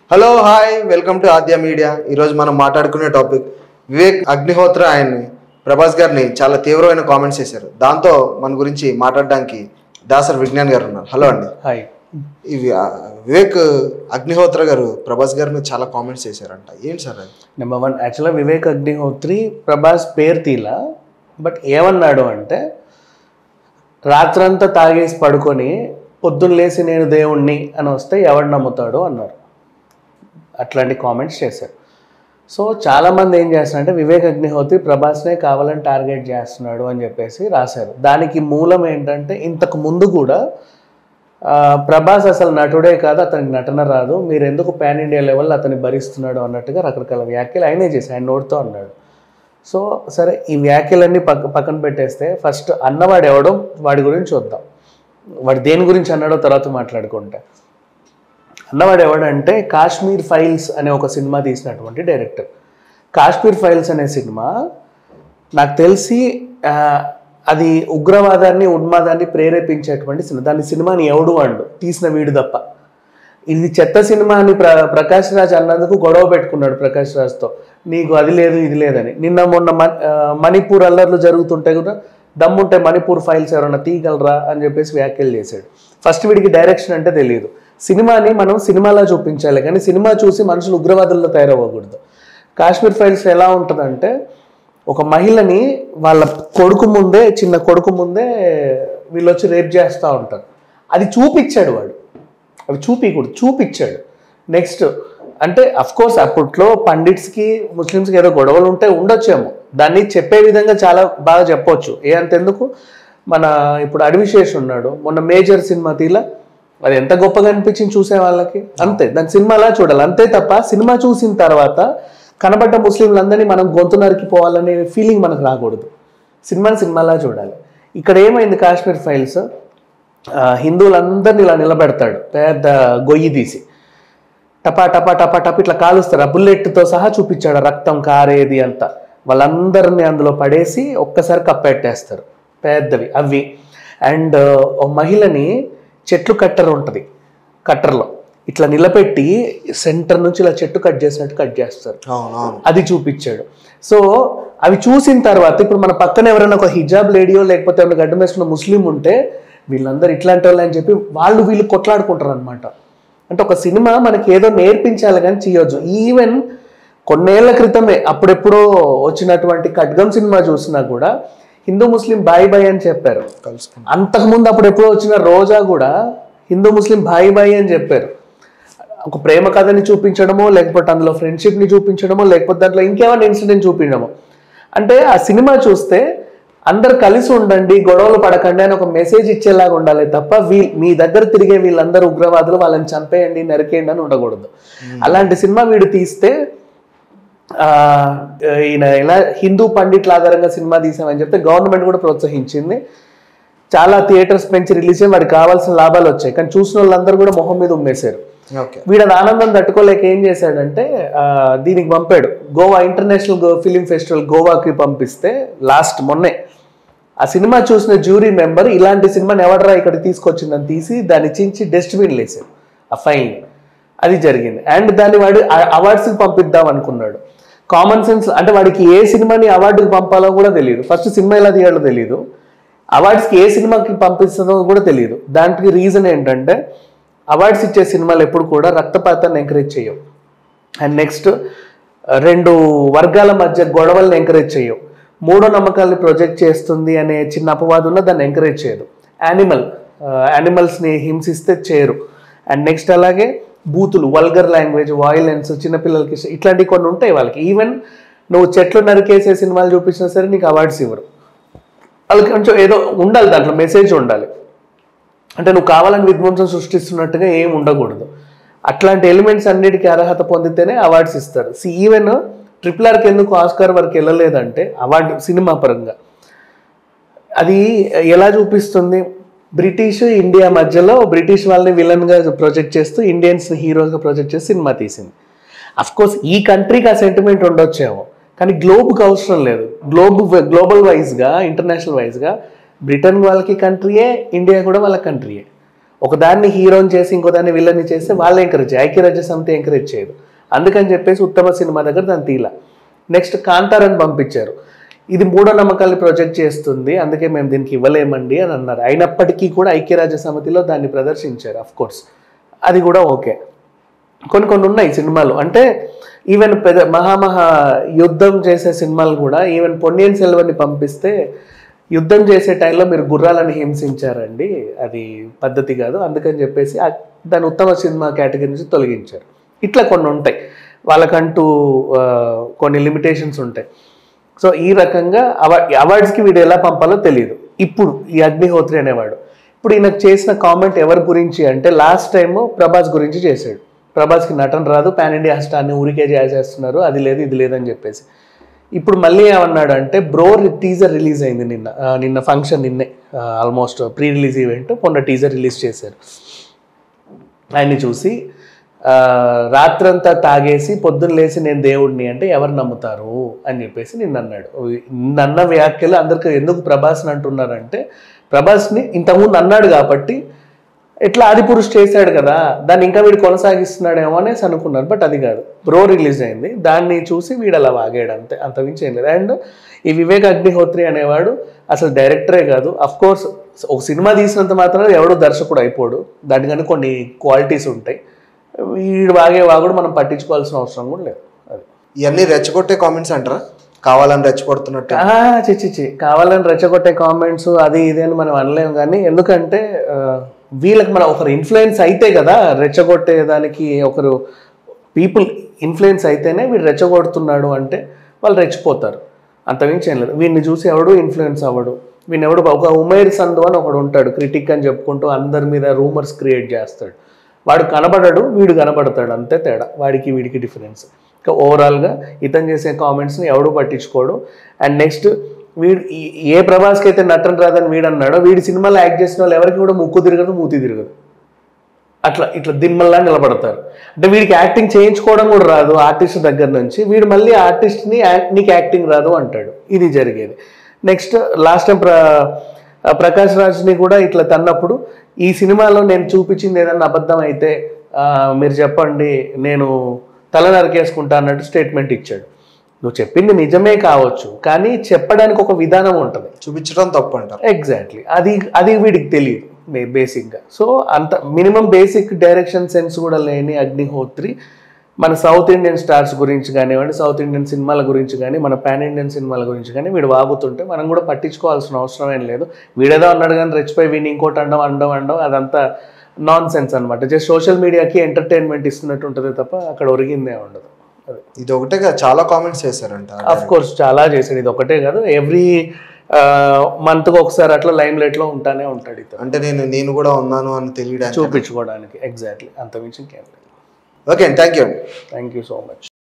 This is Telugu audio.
hello hi welcome to Aadya media ఈరోజు మనం మాట్లాడుకునే టాపిక్ వివేక్ అగ్నిహోత్ర ఆయన్ని ప్రభాస్ గారిని చాలా తీవ్రమైన కామెంట్స్ చేశారు దాంతో మన గురించి మాట్లాడడానికి దాసర్ విజ్ఞాన్ గారు ఉన్నారు హలో అండి హాయ్ ఇవి ఆ, వివేక్ అగ్నిహోత్ర గారు ప్రభాస్ గారి మీద చాలా కామెంట్స్ చేశారంట ఏంటి సార్ అది నెంబర్ వన్ యాక్చువల్గా వివేక్ అగ్నిహోత్రి ప్రభాస్ పేరు తీలా బట్ ఏమన్నాడు అంటే రాత్రంతా తాగేసి పడుకొని పొద్దున్న లేసి నేను దేవుణ్ణి అని వస్తే ఎవడు నమ్ముతాడు అన్నారు అట్లాంటి కామెంట్స్ చేశారు సో చాలామంది ఏం చేస్తున్నారంటే వివేక్ అగ్నిహోత్రి ప్రభాస్నే కావాలని టార్గెట్ చేస్తున్నాడు అని చెప్పేసి రాశారు దానికి మూలం ఏంటంటే ఇంతకు ముందు కూడా ఆ, ప్రభాస్ అసలు నటుడే కాదు అతనికి నటన రాదు మీరు ఎందుకు పాన్ ఇండియా లెవెల్ అతన్ని భరిస్తున్నాడు అన్నట్టుగా రకరకాల వ్యాఖ్యలు ఆయనే చేసి ఆయన నోటితో అన్నాడు సో సరే ఈ వ్యాఖ్యలన్నీ పక్క పక్కన పెట్టేస్తే ఫస్ట్ అన్నవాడు ఎవడో వాడి గురించి చూద్దాం వాడు దేని గురించి అన్నాడో తర్వాత మాట్లాడుకుంటా అన్నవాడు ఎవడంటే కాశ్మీర్ ఫైల్స్ అనే ఒక సినిమా తీసినటువంటి డైరెక్టర్ కాశ్మీర్ ఫైల్స్ అనే సినిమా నాకు తెలిసి ఆ, అది ఉగ్రవాదాన్ని ఉన్మాదాన్ని ప్రేరేపించేటువంటి సినిమా దాని సినిమాని ఎవడు అండు తీసిన వీడు తప్ప ఇది చెత్త సినిమా అని ప్ర ప్రకాష్ రాజ్ అన్నందుకు గొడవ పెట్టుకున్నాడు ప్రకాష్ రాజ్తో నీకు అది లేదు ఇది లేదని నిన్న మొన్న మన్- ఆ, మణిపూర్ అల్లర్లు జరుగుతుంటే కూడా దమ్ముంటే మణిపూర్ ఫైల్స్ ఎవరన్నా తీయగలరా అని చెప్పేసి వ్యాఖ్యలు చేశాడు ఫస్ట్ వీడికి డైరెక్షన్ అంటే తెలియదు సినిమాని మనం సినిమాలో చూపించాలి కానీ సినిమా చూసి మనుషులు ఉగ్రవాదుల్లో తయారవ్వకూడదు కాశ్మీర్ ఫైల్స్ ఎలా ఉంటుందంటే ఒక మహిళని వాళ్ళ కొడుకు ముందే చిన్న కొడుకు ముందే వీళ్ళు వచ్చి రేప్ చేస్తూ ఉంటారు అది చూపించాడు వాడు అవి చూపించకూడదు చూపించాడు నెక్స్ట్ అంటే అఫ్ కోర్స్ అప్పట్లో పండిట్స్కి ముస్లిమ్స్కి ఏదో గొడవలు ఉంటే ఉండొచ్చేమో దాన్ని చెప్పే విధంగా చాలా బాగా చెప్పొచ్చు ఏ అంతెందుకు మన ఇప్పుడు అడవిశేష్ ఉన్నాడు మొన్న మేజర్ సినిమా తీలా అది ఎంత గొప్పగా అనిపించింది చూసే వాళ్ళకి అంతే దాని సినిమాలా చూడాలి అంతే తప్ప సినిమా చూసిన తర్వాత కనబడ్డ ముస్లింలందరినీ మనం గొంతు నరికిపోవాలనే ఫీలింగ్ మనకు రాకూడదు సినిమాని సినిమాలా చూడాలి ఇక్కడ ఏమైంది కాశ్మీర్ ఫైల్స్ ఆ, హిందువులందరినీ ఇలా నిలబెడతాడు పెద్ద గొయ్యి తీసి టపా టపా టపా టపా ఇట్లా కాలుస్తారు ఆ బుల్లెట్తో సహా చూపించాడు ఆ రక్తం కారేది అంతా వాళ్ళందరినీ అందులో పడేసి ఒక్కసారి కప్పెట్టేస్తారు పెద్దవి అవి అండ్ ఒక మహిళని చెట్లు కట్టర్ ఉంటుంది కట్టర్లో ఇట్లా నిలబెట్టి సెంటర్ నుంచి ఇలా చెట్టు కట్ చేసినట్టు కట్ చేస్తారు అవును అవును అది చూపించాడు సో అవి చూసిన తర్వాత ఇప్పుడు మన పక్కన ఎవరైనా ఒక హిజాబ్ లేడీయో లేకపోతే ఎవరైనా గడ్డం వేసుకున్న ముస్లిం ఉంటే వీళ్ళందరూ ఇట్లాంటి వాళ్ళు అని చెప్పి వాళ్ళు వీళ్ళు కొట్లాడుకుంటారు అనమాట అంటే ఒక సినిమా మనకి ఏదో నేర్పించాలి కానీ చేయొచ్చు ఈవెన్ కొన్నేళ్ల క్రితమే అప్పుడెప్పుడో వచ్చినటువంటి ఖడ్గం సినిమా చూసినా కూడా హిందూ ముస్లిం బాయ్ బాయ్ అని చెప్పారు కలుసుకున్నాం అంతకుముందు అప్పుడు ఎప్పుడో వచ్చిన రోజా కూడా హిందూ ముస్లిం భాయి భాయి అని చెప్పారు ఒక ప్రేమ కథని చూపించడమో లేకపోతే అందులో ఫ్రెండ్షిప్ని చూపించడమో లేకపోతే దాంట్లో ఇంకేమైనా ఇన్సిడెంట్ చూపించడమో అంటే ఆ సినిమా చూస్తే అందరు కలిసి ఉండండి గొడవలు పడకండి అని ఒక మెసేజ్ ఇచ్చేలాగా ఉండాలి తప్ప వీ మీ దగ్గర తిరిగే వీళ్ళందరూ ఉగ్రవాదులు వాళ్ళని చంపేయండి నరికేయండి అని ఉండకూడదు అలాంటి సినిమా వీడు తీస్తే ఆ, ఈయన ఎలా హిందూ పండిట్ల ఆధారంగా సినిమా తీసామని చెప్తే గవర్నమెంట్ కూడా ప్రోత్సహించింది చాలా థియేటర్స్ పెంచి రిలీజ్ అయ్యి వాడికి కావాల్సిన లాభాలు వచ్చాయి కానీ చూసిన వాళ్ళందరూ కూడా మొహం మీద ఉమ్మేశారు ఓకే వీడు అది ఆనందం తట్టుకోలేక ఏం చేశాడంటే ఆ, దీనికి పంపాడు Goa international go film festival గోవాకి పంపిస్తే లాస్ట్ మొన్నే ఆ సినిమా చూసిన జ్యూరీ మెంబర్ ఇలాంటి సినిమాని ఎవడరా ఇక్కడ తీసుకొచ్చిందని తీసి దాన్ని చించి డస్ట్బిన్ లేసాడు ఆ ఫైన్ అది జరిగింది అండ్ దాన్ని వాడు అవార్డ్స్కి పంపిద్దాం అనుకున్నాడు కామన్ సెన్స్ అంటే వాడికి ఏ సినిమాని అవార్డుకి పంపాలో కూడా తెలియదు ఫస్ట్ సినిమా ఎలా తీయాలో తెలియదు అవార్డ్స్కి ఏ సినిమాకి పంపిస్తుందో కూడా తెలియదు దానికి రీజన్ ఏంటంటే అవార్డ్స్ ఇచ్చే సినిమాలు ఎప్పుడు కూడా రక్తపాతాన్ని ఎంకరేజ్ చేయవు అండ్ నెక్స్ట్ రెండు వర్గాల మధ్య గొడవల్ని ఎంకరేజ్ చేయవు మూడో నమ్మకాల్ని ప్రొజెక్ట్ చేస్తుంది అనే చిన్న అపవాదం ఉన్న దాన్ని ఎంకరేజ్ చేయదు యానిమల్ యానిమల్స్ని హింసిస్తే చేయరు అండ్ నెక్స్ట్ అలాగే బూతులు వల్గర్ లాంగ్వేజ్ వాయిలెన్స్ చిన్నపిల్లలకి ఇష్టం- ఇట్లాంటివి కొన్ని ఉంటాయి వాళ్ళకి ఈవెన్ నువ్వు చెట్లు నరికేసే సినిమాలు చూపించినా సరే నీకు అవార్డ్స్ ఇవ్వరు వాళ్ళకి కొంచెం ఏదో ఉండాలి దాంట్లో మెసేజ్ ఉండాలి అంటే నువ్వు కావాలని విధ్వంసం సృష్టిస్తున్నట్టుగా ఏం ఉండకూడదు అట్లాంటి ఎలిమెంట్స్ అన్నిటికీ అర్హత పొందితేనే అవార్డ్స్ ఇస్తారు సి ఈవెన్ ట్రిపుల్ ఆర్కి ఎందుకు ఆస్కార్ వరకు వెళ్ళలేదంటే అవార్డు సినిమా పరంగా అది ఎలా చూపిస్తుంది బ్రిటిష్ ఇండియా మధ్యలో బ్రిటిష్ వాళ్ళని విలన్గా ప్రొజెక్ట్ చేస్తూ ఇండియన్స్ హీరోస్గా ప్రొజెక్ట్ చేసి సినిమా తీసింది అఫ్ కోర్స్ ఈ కంట్రీకి ఆ సెంటిమెంట్ ఉండొచ్చేమో కానీ గ్లోబ్కి అవసరం లేదు గ్లోబ్ గ్లోబల్ వైజ్గా ఇంటర్నేషనల్ వైజ్గా బ్రిటన్ వాళ్ళకి కంట్రీయే ఇండియా కూడా వాళ్ళ కంట్రీయే ఒకదాన్ని హీరోని చేసి ఇంకో దాన్ని విలన్ని చేస్తే వాళ్ళు ఎంకరేజ్ ఐక్యరాజ్య సమితి ఎంకరేజ్ చేయదు అందుకని చెప్పేసి ఉత్తమ సినిమా దగ్గర దాన్ని తీల నెక్స్ట్ కాంతారని పంపించారు ఇది మూఢ నమ్మకాన్ని ప్రొజెక్ట్ చేస్తుంది అందుకే మేము దీనికి ఇవ్వలేమండి అని అన్నారు అయినప్పటికీ కూడా ఐక్యరాజ్య సమితిలో దాన్ని ప్రదర్శించారు అఫ్ కోర్స్ అది కూడా ఓకే కొన్ని కొన్ని ఉన్నాయి సినిమాలు అంటే ఈవెన్ పెద్ద మహామహా యుద్ధం చేసే సినిమాలు కూడా ఈవెన్ పొన్నియన్ సెల్వన్ని పంపిస్తే యుద్ధం చేసే టైంలో మీరు గుర్రాలను హింసించారండి అది పద్ధతి కాదు అందుకని చెప్పేసి ఆ- దాని ఉత్తమ సినిమా కేటగిరీ నుంచి తొలగించారు ఇట్లా కొన్ని ఉంటాయి వాళ్ళకంటూ ఆ, కొన్ని లిమిటేషన్స్ ఉంటాయి సో ఈ రకంగా అవార్డ్ అవార్డ్స్కి వీడు ఎలా పంపాలో తెలియదు ఇప్పుడు ఈ అగ్నిహోత్రి అనేవాడు ఇప్పుడు ఈయనకు చేసిన కామెంట్ ఎవరి గురించి అంటే లాస్ట్ టైం ప్రభాస్ గురించి చేశాడు ప్రభాస్కి నటన రాదు పాన్ ఇండియా స్టార్ని ఊరికే చేసేస్తున్నారు అది లేదు ఇది లేదని చెప్పేసి ఇప్పుడు మళ్ళీ ఏమన్నాడు అంటే బ్రో టీజర్ రిలీజ్ అయింది నిన్న ఆ, నిన్న ఫంక్షన్ నిన్నే ఆల్మోస్ట్ ప్రీ రిలీజ్ ఈవెంట్ మొన్న టీజర్ రిలీజ్ చేశారు ఆయన్ని చూసి ఆ, రాత్రంతా తాగేసి పొద్దున్న లేచి నేను దేవుడిని అంటే ఎవరు నమ్ముతారు అని చెప్పేసి నిన్న అన్నాడు నిన్న వ్యాఖ్యలు అందరికి ఎందుకు ప్రభాస్ని అంటున్నారంటే ప్రభాస్ని ఇంతకుముందు అన్నాడు కాబట్టి ఎట్లా ఆది పురుష్ చేశాడు కదా దాన్ని ఇంకా వీడు కొనసాగిస్తున్నాడేమో అనేసి అనుకున్నారు బట్ అది కాదు బ్రో రిలీజ్ అయింది దాన్ని చూసి వీడు అలా వాగాడు అంతే అంత మించి ఏం లేదు అండ్ ఈ వివేక్ అగ్నిహోత్రి అనేవాడు అసలు డైరెక్టరే కాదు అఫ్ కోర్స్ ఒక సినిమా తీసినంత మాత్రం ఎవడు దర్శకుడు అయిపోడు దానికని కొన్ని క్వాలిటీస్ ఉంటాయి వీడు వాగే వాగుడు మనం పట్టించుకోవాల్సిన అవసరం కూడా లేదు అది ఇవన్నీ రెచ్చగొట్టే కామెంట్స్ అంటారా కావాలని రెచ్చగొడుతున్నట్టు ఆ, చి చి చి కావాలని రెచ్చగొట్టే కామెంట్స్ అది ఇది అని మనం అనలేము కానీ ఎందుకంటే ఆ, వీళ్ళకి మన ఒకరు ఇన్ఫ్లుయెన్స్ అయితే కదా రెచ్చగొట్టే దానికి ఒకరు పీపుల్ ఇన్ఫ్లుయెన్స్ అయితేనే వీడు రెచ్చగొడుతున్నాడు అంటే వాళ్ళు రెచ్చిపోతారు అంతమించి ఏం లేదు వీడిని చూసి ఎవడు ఇన్ఫ్లుయెన్స్ అవ్వడు వీడిని ఎవడు ఒక ఉమేర్ సంధు అని ఒకడు ఉంటాడు క్రిటిక్ అని చెప్పుకుంటూ అందరి మీద రూమర్స్ క్రియేట్ చేస్తాడు వాడు కనబడడు వీడు కనబడతాడు అంతే తేడా వాడికి వీడికి డిఫరెన్స్ ఇంకా ఓవరాల్గా ఇతను చేసే కామెంట్స్ని ఎవడు పట్టించుకోడు అండ్ నెక్స్ట్ వీడు ఈ- ఏ ప్రభాస్కి అయితే నటన రాదని వీడు అన్నాడో వీడి సినిమాలో యాక్ట్ చేసిన వాళ్ళు ఎవరికి కూడా ముక్కు తిరగదు మూతి తిరగదు అట్లా ఇట్లా దిమ్మల్లా నిలబడతారు అంటే వీడికి యాక్టింగ్ చేయించుకోవడం కూడా రాదు ఆర్టిస్ట్ దగ్గర నుంచి వీడు మళ్ళీ ఆర్టిస్ట్ని నీకు యాక్టింగ్ రాదు అంటాడు ఇది జరిగేది నెక్స్ట్ లాస్ట్ టైం ప్ర ప్రకాష్ రాజ్ని కూడా ఇట్లా తన్నప్పుడు ఈ సినిమాలో నేను చూపించింది ఏదన్నా అబద్ధం అయితే ఆ, మీరు చెప్పండి నేను తల నరికేసుకుంటా అన్నట్టు స్టేట్మెంట్ ఇచ్చాడు నువ్వు చెప్పింది నిజమే కావచ్చు కానీ చెప్పడానికి ఒక విధానం ఉంటుంది చూపించడం తప్పు అంటారు ఎగ్జాక్ట్లీ అది అది వీడికి తెలియదు బేసిక్గా సో అంత మినిమం బేసిక్ డైరెక్షన్ సెన్స్ కూడా లేని అగ్నిహోత్రి మన సౌత్ ఇండియన్ స్టార్స్ గురించి కానివ్వండి సౌత్ ఇండియన్ సినిమాల గురించి కానీ మన పాన్ ఇండియన్ సినిమాల గురించి కానీ వీడు వాగుతుంటే మనం కూడా పట్టించుకోవాల్సిన అవసరం ఏం లేదు వీడేదో అన్నాడు కానీ రెచ్చిపోయి వీడిని ఇంకోటి అండం అండం అండం అదంతా నాన్ సెన్స్ అనమాట జస్ట్ సోషల్ మీడియాకి ఎంటర్టైన్మెంట్ ఇస్తున్నట్టు ఉంటుంది తప్ప అక్కడ ఒరిగిందే ఉండదు అది ఇది ఒకటే కాదు, చాలా కామెంట్స్ చేశారంట అఫ్ కోర్స్ చాలా చేశాడు ఇది ఒకటే కాదు ఎవ్రీ మంత్కి ఒకసారి అట్లా లైమ్ లైట్లో ఉంటానే ఉంటాడు ఇతను అంటే నేను నేను కూడా ఉన్నాను అని తెలియడానికి చూపించుకోవడానికి ఎగ్జాక్ట్లీ అంత మించి ఇంకేం లేదు okay thank you thank you so much